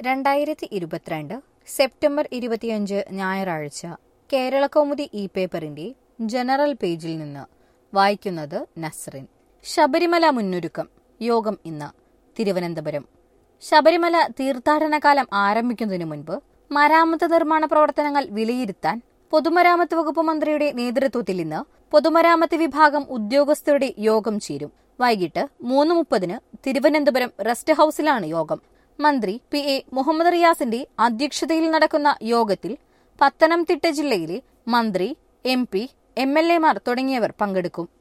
രണ്ടായിരത്തി ഇരുപത്തിരണ്ട് സെപ്റ്റംബർ ഇരുപത്തിയഞ്ച് ഞായറാഴ്ച കേരളകൗമുദി ഇ പേപ്പറിന്റെ ജനറൽ പേജിൽ നിന്ന് വായിക്കുന്നത് നസ്റിൻ ശബരിമല മുന്നൊരുക്കം യോഗം ഇന്ന് തിരുവനന്തപുരം ശബരിമല തീർത്ഥാടന കാലം ആരംഭിക്കുന്നതിനു മുൻപ് മരാമത്ത് നിർമ്മാണ പ്രവർത്തനങ്ങൾ വിലയിരുത്താൻ പൊതുമരാമത്ത് വകുപ്പ് മന്ത്രിയുടെ നേതൃത്വത്തിൽ ഇന്ന് പൊതുമരാമത്ത് വിഭാഗം ഉദ്യോഗസ്ഥരുടെ യോഗം ചേരും വൈകിട്ട് മൂന്ന് മുപ്പതിന് തിരുവനന്തപുരം റെസ്റ്റ് ഹൌസിലാണ് യോഗം മന്ത്രി പി എ മുഹമ്മദ് റിയാസിന്റെ അധ്യക്ഷതയിൽ നടക്കുന്ന യോഗത്തിൽ പത്തനംതിട്ട ജില്ലയിലെ മന്ത്രി എം പി എം എൽ എമാർ തുടങ്ങിയവർ പങ്കെടുക്കും